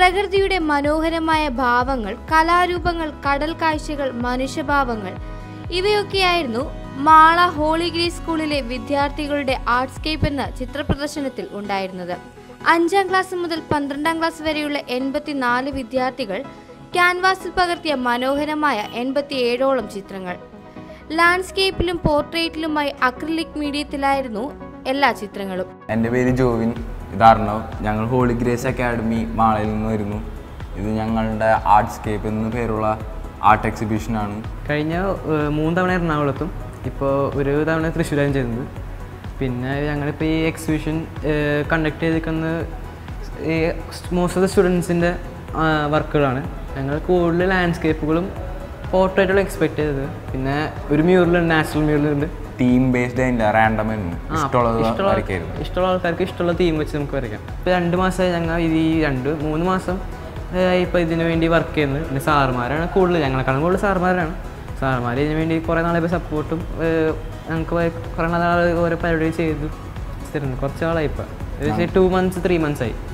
പ്രകൃതിയുടെ മനോഹരമായ ഭാവങ്ങൾ കലാരൂപങ്ങൾ കടൽ കാഴ്ചകൾ മനുഷ്യഭാവങ്ങൾ ഇവയൊക്കെയായിരുന്നു മാള ഹോളി ഗ്രേസ് സ്കൂളിലെ വിദ്യാർത്ഥികളുടെ ആർട്സ്കേപ്പ് എന്ന ചിത്രപ്രദർശനത്തിൽ ഉണ്ടായിരുന്നത് അഞ്ചാം ക്ലാസ് മുതൽ പന്ത്രണ്ടാം ക്ലാസ് വരെയുള്ള എൺപത്തിനാല് വിദ്യാർത്ഥികൾ ക്യാൻവാസിൽ പകർത്തിയ മനോഹരമായ എൺപത്തിയേഴോളം ചിത്രങ്ങൾ ലാൻഡ്സ്കേപ്പിലും പോർട്രേറ്റിലുമായി അക്രിലിക് മീഡിയത്തിലായിരുന്നു എല്ലാ ചിത്രങ്ങളും എൻ്റെ പേര് ജോവിൻ ഇത് അർണവ് ഞങ്ങൾ ഹോളി ഗ്രേസ് അക്കാഡമി മാളയിൽ നിന്ന് വരുന്നു ഇത് ഞങ്ങളുടെ ആർട്സ്കേപ്പ് എന്ന പേരുള്ള ആർട്ട് എക്സിബിഷനാണ് കഴിഞ്ഞ ഏഹ്, മൂന്ന് തവണ എറണാകുളത്തും ഇപ്പോൾ ഒരു തവണ തൃശ്ശൂരാണ് ചെയ്യുന്നത് പിന്നെ ഞങ്ങളിപ്പോൾ ഈ എക്സിബിഷൻ കണ്ടക്ട് ചെയ്തിരിക്കുന്ന ഈ മോസ്റ്റ് ഓഫ് ദ സ്റ്റുഡൻസിൻ്റെ വർക്കുകളാണ് ഞങ്ങൾ കൂടുതൽ ലാൻഡ്സ്കേപ്പുകളും പോർട്രേറ്റുകളും എക്സ്പെക്ട് ചെയ്തത് പിന്നെ ഒരു മ്യൂറലുണ്ട് നാച്ചുറൽ മ്യൂറലുണ്ട് ടീം ബേസ്ഡ് അതിൻ്റെ റാൻഡം ആയിരുന്നു ആ, ഇഷ്ടമുള്ളത് ഇഷ്ടമുള്ള- വരയ്ക്കായിരുന്നു ഇഷ്ടമുള്ള ആൾക്കാർക്ക് ഇഷ്ടമുള്ള തീം വെച്ച് നമുക്ക് വരയ്ക്കാം ഇപ്പോൾ രണ്ട് മാസമായി ഞങ്ങൾ ഇത് ഈ രണ്ട് മൂന്ന് മാസം ഇപ്പോൾ ഇതിന് വേണ്ടി വർക്ക് ചെയ്യുന്നത് പിന്നെ സാറുമാരാണ് കൂടുതൽ ഞങ്ങളെക്കാളും കൂടുതൽ സാറുമാരാണ് സാറുമാർ ഇതിന് വേണ്ടി കുറേ നാളെ ഇപ്പോൾ സപ്പോർട്ടും ഞങ്ങൾക്ക് കുറേ നാൾ ഓരോ പരിപാടി ചെയ്തു തരുന്നു കുറച്ച് നാളായി ഇപ്പോൾ ഏകദേശം ടു മന്ത്സ് ത്രീ മന്ത്സ് ആയി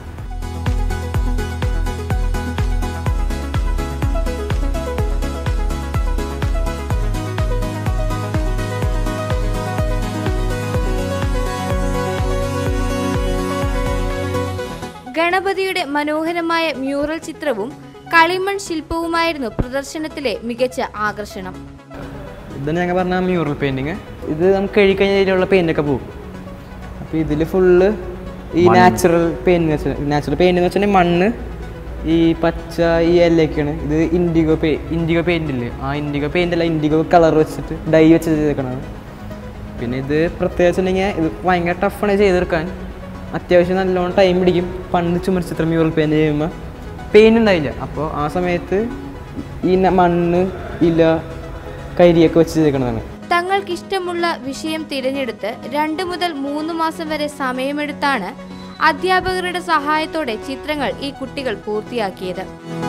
ഗണപതിയുടെ മനോഹരമായ മ്യൂറൽ ചിത്രവും കളിമൺ ശില്പവുമായിരുന്നു പ്രദർശനത്തിലെ മികച്ച ആകർഷണം ഇതാണ് ഞങ്ങൾ പറഞ്ഞ മ്യൂറൽ പെയിൻറ്റിങ് ഇത് നമുക്ക് കഴുകിക്കഴിഞ്ഞാൽ ഇതിലുള്ള പെയിൻ്റൊക്കെ പോകും അപ്പോൾ ഇതിൽ ഫുള്ള് ഈ നാച്ചുറൽ പെയിൻറ്റ് വെച്ചാൽ നാച്ചുറൽ പെയിൻറ്റ് എന്ന് വെച്ചാൽ മണ്ണ് ഈ പച്ച ഈ എല്ലയൊക്കെയാണ് ഇത് ഇൻഡിഗോ പേ ഇൻഡിഗോ പെയിൻ്റ് ഇല്ലേ ആ ഇൻഡിഗോ പെയിൻ്റ് അല്ല ഇൻഡിഗോ കളർ വെച്ചിട്ട് ഡൈ വെച്ച് ചെയ്തേക്കണത് പിന്നെ ഇത് പ്രത്യേകിച്ചുണ്ടെങ്കിൽ ഇത് ഭയങ്കര ടഫാണ് ചെയ്തെടുക്കാൻ അത്യാവശ്യം നല്ലോണം ടൈം പിടിക്കും പണ്ട് ചുമർ ചിത്രം മ്യൂറൽ പെയിൻറ്റ് ചെയ്യുമ്പോൾ പെയിൻ്റ് ഉണ്ടായില്ല അപ്പോൾ ആ സമയത്ത് ഈ ന- മണ്ണ് ഇല കരിയൊക്കെ വെച്ച് ചെയ്തേക്കണതാണ് തങ്ങൾക്കിഷ്ടമുള്ള വിഷയം തിരഞ്ഞെടുത്ത് രണ്ട് മുതൽ മൂന്ന് മാസം വരെ സമയമെടുത്താണ് അധ്യാപകരുടെ സഹായത്തോടെ ചിത്രങ്ങൾ ഈ കുട്ടികൾ പൂർത്തിയാക്കിയത്